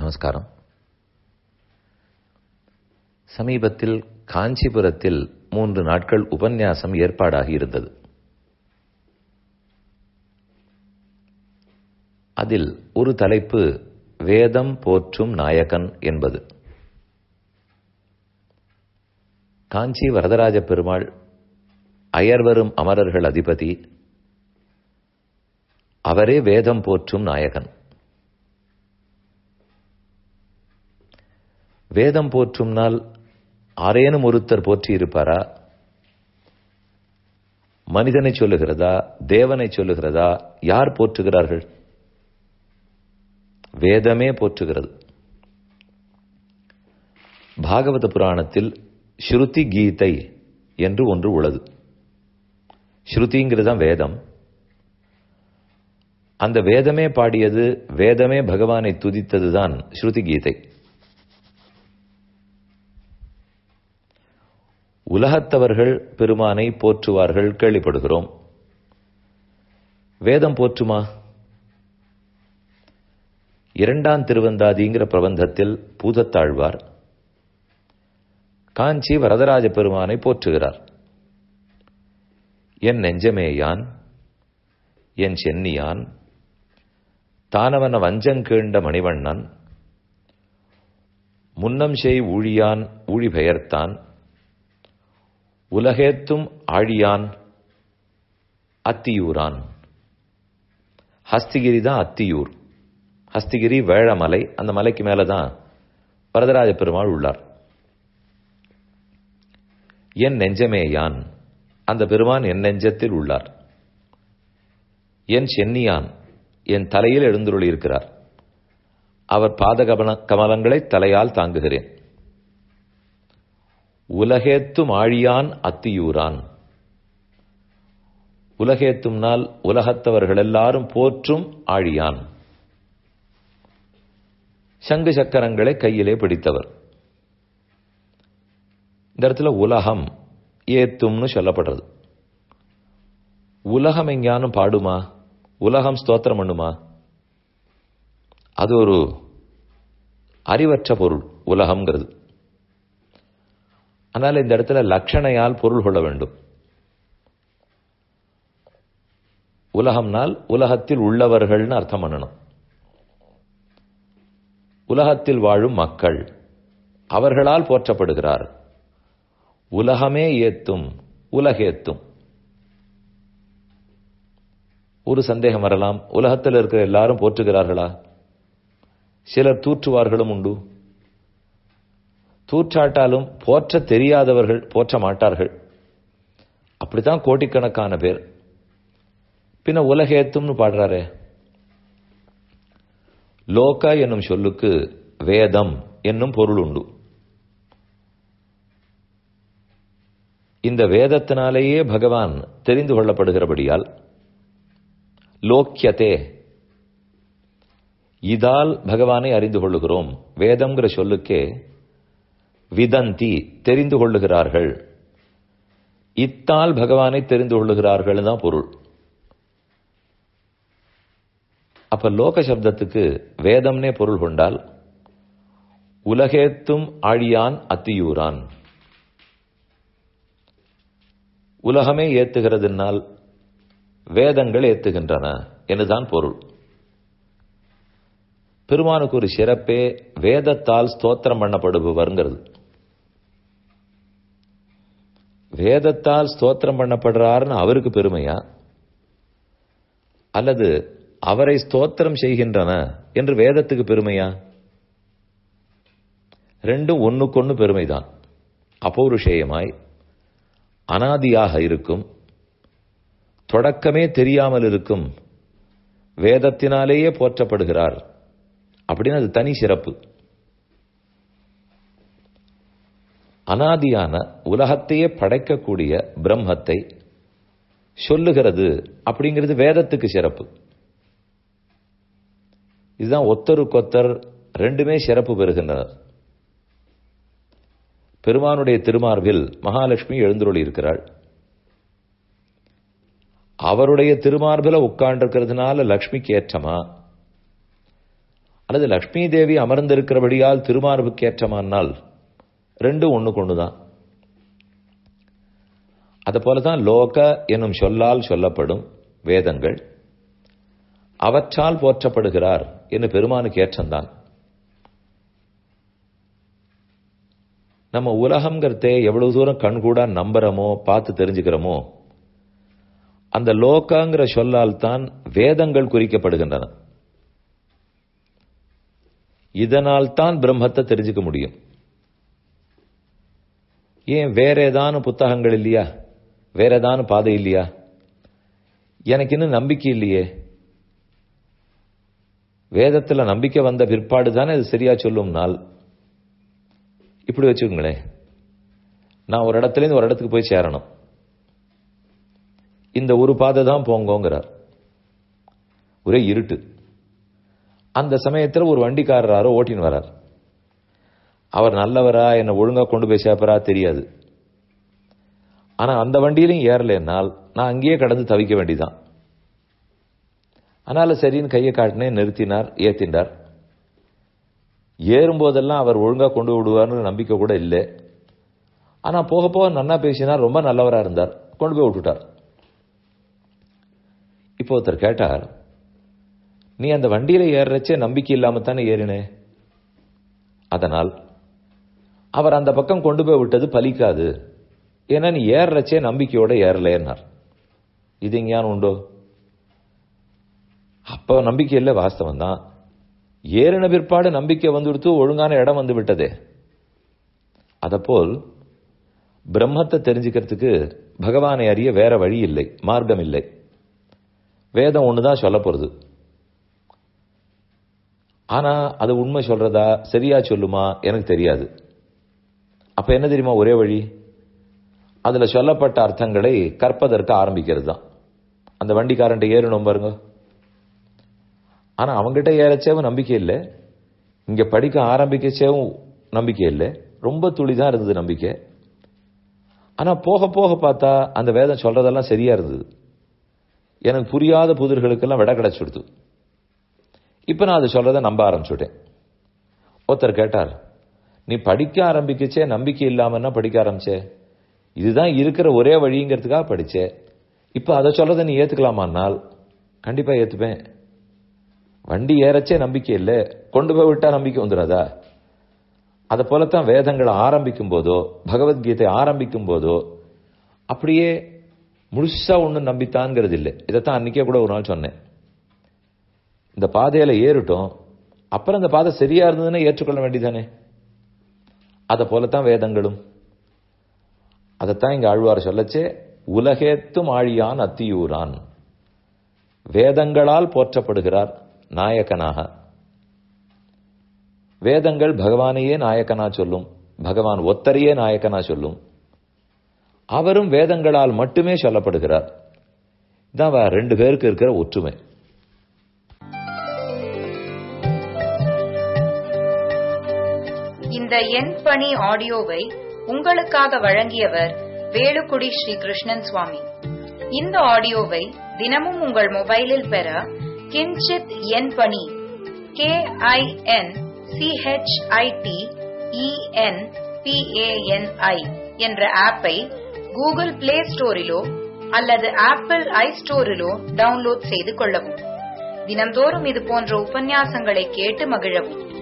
நமஸ்காரம் சமீபத்தில் காஞ்சிபுரத்தில் மூன்று நாட்கள் உபன்யாசம் ஏற்பாடாகி இருந்தது அதில் ஒரு தலைப்பு வேதம் போற்றும் நாயகன் என்பது காஞ்சி வரதராஜ பெருமாள் அயர்வரும் அமரர்கள் அதிபதி அவரே வேதம் போற்றும் நாயகன் வேதம் போற்றும்னால் ஆரேனும் ஒருத்தர் போற்றி இருப்பாரா மனிதனை சொல்லுகிறதா தேவனை சொல்லுகிறதா யார் போற்றுகிறார்கள் வேதமே போற்றுகிறது பாகவத புராணத்தில் ஸ்ருதி கீதை என்று ஒன்று உள்ளது ஸ்ருதிங்கிறது தான் வேதம் அந்த வேதமே பாடியது வேதமே பகவானை துதித்ததுதான் ஸ்ருதி கீதை உலகத்தவர்கள் பெருமானை போற்றுவார்கள் கேள்விப்படுகிறோம் வேதம் போற்றுமா இரண்டாம் திருவந்தாதிங்கிற பிரபந்தத்தில் பூதத்தாழ்வார் காஞ்சி வரதராஜ பெருமானை போற்றுகிறார் என் நெஞ்சமேயான் என் சென்னியான் தானவன வஞ்சங்கீண்ட மணிவண்ணன் முன்னம் செய் ஊழியான் ஊழி பெயர்த்தான் உலகேத்தும் ஆழியான் அத்தியூரான் ஹஸ்திகிரி தான் அத்தியூர் ஹஸ்திகிரி வேழமலை அந்த மலைக்கு மேல தான் வரதராஜ பெருமாள் உள்ளார் என் நெஞ்சமேயான் அந்த பெருமான் என் நெஞ்சத்தில் உள்ளார் என் சென்னியான் என் தலையில் எழுந்துருளி இருக்கிறார் அவர் பாத கமலங்களை தலையால் தாங்குகிறேன் உலகேத்தும் ஆழியான் அத்தியூரான் உலகேத்தும் நாள் உலகத்தவர்கள் எல்லாரும் போற்றும் ஆழியான் சங்கு சக்கரங்களை கையிலே பிடித்தவர் இந்த இடத்துல உலகம் ஏத்தும்னு சொல்லப்படுறது உலகம் எங்கேயானும் பாடுமா உலகம் ஸ்தோத்திரம் பண்ணுமா அது ஒரு அறிவற்ற பொருள் உலகம்ங்கிறது ஆனால் இந்த இடத்துல லட்சணையால் பொருள் கொள்ள வேண்டும் உலகம்னால் உலகத்தில் உள்ளவர்கள்னு அர்த்தம் பண்ணணும் உலகத்தில் வாழும் மக்கள் அவர்களால் போற்றப்படுகிறார் உலகமே ஏத்தும் உலகேத்தும் ஒரு சந்தேகம் வரலாம் உலகத்தில் இருக்கிற எல்லாரும் போற்றுகிறார்களா சிலர் தூற்றுவார்களும் உண்டு தூற்றாட்டாலும் போற்ற தெரியாதவர்கள் போற்ற மாட்டார்கள் அப்படித்தான் கோட்டிக்கணக்கான பேர் பின்ன உலகேத்தும்னு பாடுறாரே லோக என்னும் சொல்லுக்கு வேதம் என்னும் பொருள் உண்டு இந்த வேதத்தினாலேயே பகவான் தெரிந்து கொள்ளப்படுகிறபடியால் லோக்கியதே இதால் பகவானை அறிந்து கொள்ளுகிறோம் வேதம்ங்கிற சொல்லுக்கே விதந்தி தெரிந்து கொள்ளுகிறார்கள் இத்தால் பகவானை தெரிந்து கொள்ளுகிறார்கள் தான் பொருள் அப்ப லோக சப்தத்துக்கு வேதம்னே பொருள் கொண்டால் உலகேத்தும் ஆழியான் அத்தியூரான் உலகமே ஏத்துகிறதுனால் வேதங்கள் ஏத்துகின்றன என்றுதான் பொருள் பெருமானுக்கு ஒரு சிறப்பே வேதத்தால் ஸ்தோத்திரம் பண்ணப்படுபவர்ங்கிறது வேதத்தால் ஸ்தோத்திரம் பண்ணப்படுறாருன்னு அவருக்கு பெருமையா அல்லது அவரை ஸ்தோத்திரம் செய்கின்றன என்று வேதத்துக்கு பெருமையா ரெண்டும் ஒன்னுக்கொன்னு பெருமைதான் அபௌருஷேயமாய் அனாதியாக இருக்கும் தொடக்கமே தெரியாமல் இருக்கும் வேதத்தினாலேயே போற்றப்படுகிறார் அப்படின்னு அது தனி சிறப்பு அனாதியான உலகத்தையே படைக்கக்கூடிய பிரம்மத்தை சொல்லுகிறது அப்படிங்கிறது வேதத்துக்கு சிறப்பு இதுதான் ஒத்தருக்கொத்தர் ரெண்டுமே சிறப்பு பெறுகின்றனர் பெருமானுடைய திருமார்பில் மகாலட்சுமி எழுந்துருளி இருக்கிறாள் அவருடைய திருமார்பில உட்கார்ந்திருக்கிறதுனால லக்ஷ்மிக்கு ஏற்றமா அல்லது லக்ஷ்மி தேவி அமர்ந்திருக்கிறபடியால் திருமார்புக்கு ஏற்றமானால் ரெண்டும் ஒண்ணு கொண்டுதான் அது போலதான் லோக என்னும் சொல்லால் சொல்லப்படும் வேதங்கள் அவற்றால் போற்றப்படுகிறார் என்று பெருமானுக்கு ஏற்றம்தான் நம்ம உலகம்ங்கிறதே எவ்வளவு தூரம் கண்கூடா நம்புறோமோ பார்த்து தெரிஞ்சுக்கிறோமோ அந்த லோகாங்கிற சொல்லால் தான் வேதங்கள் குறிக்கப்படுகின்றன இதனால் தான் பிரம்மத்தை தெரிஞ்சுக்க முடியும் ஏன் வேற ஏதான புத்தகங்கள் இல்லையா வேற ஏதான பாதை இல்லையா எனக்கு இன்னும் நம்பிக்கை இல்லையே வேதத்துல நம்பிக்கை வந்த பிற்பாடு தானே அது சரியா சொல்லும்னால் இப்படி வச்சுக்கோங்களேன் நான் ஒரு இடத்துல இருந்து ஒரு இடத்துக்கு போய் சேரணும் இந்த ஒரு பாதை தான் போங்கோங்கிறார் ஒரே இருட்டு அந்த சமயத்தில் ஒரு வண்டிக்காரராரோ ஓட்டின்னு வரார் அவர் நல்லவரா என்னை ஒழுங்கா கொண்டு போய் சேர்ப்பரா தெரியாது ஆனா அந்த வண்டியிலையும் ஏறலைன்னால் நான் அங்கேயே கடந்து தவிக்க வேண்டிதான் அதனால சரின்னு கையை காட்டினே நிறுத்தினார் ஏத்தினார் ஏறும்போதெல்லாம் அவர் ஒழுங்கா கொண்டு விடுவார்னு நம்பிக்கை கூட இல்லை ஆனா போக போக நன்னா பேசினார் ரொம்ப நல்லவரா இருந்தார் கொண்டு போய் விட்டுட்டார் இப்போ ஒருத்தர் கேட்டார் நீ அந்த வண்டியில ஏறுறச்சே நம்பிக்கை இல்லாம தானே ஏறினே அதனால் அவர் அந்த பக்கம் கொண்டு போய் விட்டது பலிக்காது ஏன்னா நீ ஏறுறச்சே நம்பிக்கையோட ஏறலேன்னார் இது எங்கேயானு உண்டோ அப்ப நம்பிக்கை இல்லை வாஸ்தவம் தான் ஏறின பிற்பாடு நம்பிக்கை வந்துடுத்து ஒழுங்கான இடம் வந்து விட்டதே அதப்போல் பிரம்மத்தை தெரிஞ்சுக்கிறதுக்கு பகவானை அறிய வேற வழி இல்லை மார்க்கம் இல்லை வேதம் ஒண்ணுதான் சொல்ல போறது ஆனா அது உண்மை சொல்றதா சரியா சொல்லுமா எனக்கு தெரியாது அப்ப என்ன தெரியுமா ஒரே வழி அதுல சொல்லப்பட்ட அர்த்தங்களை கற்பதற்கு ஆரம்பிக்கிறது தான் அந்த வண்டிக்காரன்ட்ட ஏறணும் பாருங்க ஆனா அவங்ககிட்ட ஏறச்சேவும் நம்பிக்கை இல்லை இங்க படிக்க ஆரம்பிக்கச்சேவும் நம்பிக்கை இல்லை ரொம்ப துளிதான் இருந்தது நம்பிக்கை ஆனா போக போக பார்த்தா அந்த வேதம் சொல்றதெல்லாம் சரியா இருந்தது எனக்கு புரியாத புதிர்களுக்கெல்லாம் விட கிடைச்சுடுது இப்ப நான் அது சொல்றதை நம்ப ஆரம்பிச்சுட்டேன் ஒருத்தர் கேட்டார் நீ படிக்க ஆரம்பிக்கச்சே நம்பிக்கை இல்லாமன்னா படிக்க ஆரம்பிச்சே இதுதான் இருக்கிற ஒரே வழிங்கிறதுக்காக படிச்சே இப்ப அதை சொல்றதை நீ ஏத்துக்கலாமான்னால் கண்டிப்பா ஏத்துப்பேன் வண்டி ஏறச்சே நம்பிக்கை இல்லை கொண்டு போய் விட்டா நம்பிக்கை வந்துடாதா அதை போலத்தான் வேதங்களை ஆரம்பிக்கும் போதோ பகவத்கீதை ஆரம்பிக்கும் போதோ அப்படியே முழுசா ஒன்றும் நம்பித்தான்ங்கிறது இல்லை இதைத்தான் அன்னைக்கே கூட ஒரு நாள் சொன்னேன் இந்த பாதையில ஏறிட்டோம் அப்புறம் இந்த பாதை சரியா இருந்ததுன்னா ஏற்றுக்கொள்ள வேண்டியதானே அதை போலத்தான் வேதங்களும் அதைத்தான் இங்க ஆழ்வார் சொல்லச்சே உலகேத்தும் ஆழியான் அத்தியூரான் வேதங்களால் போற்றப்படுகிறார் நாயகனாக வேதங்கள் பகவானையே நாயக்கனா சொல்லும் பகவான் ஒத்தரையே நாயக்கனா சொல்லும் அவரும் வேதங்களால் மட்டுமே சொல்லப்படுகிறார் இதான் ரெண்டு பேருக்கு இருக்கிற ஒற்றுமை இந்த எண் பணி ஆடியோவை உங்களுக்காக வழங்கியவர் வேலுக்குடி ஸ்ரீ கிருஷ்ணன் சுவாமி இந்த ஆடியோவை தினமும் உங்கள் மொபைலில் பெற கிஞ்சித் எண் பணி கே ஐ என் சிஹெச்ஐடி இஎன் பிஏஎன்ஐ என்ற ஆப்பை கூகுள் பிளே ஸ்டோரிலோ அல்லது ஆப்பிள் ஐ ஸ்டோரிலோ டவுன்லோட் செய்து கொள்ளவும் தினந்தோறும் இது போன்ற உபன்யாசங்களை கேட்டு மகிழவும்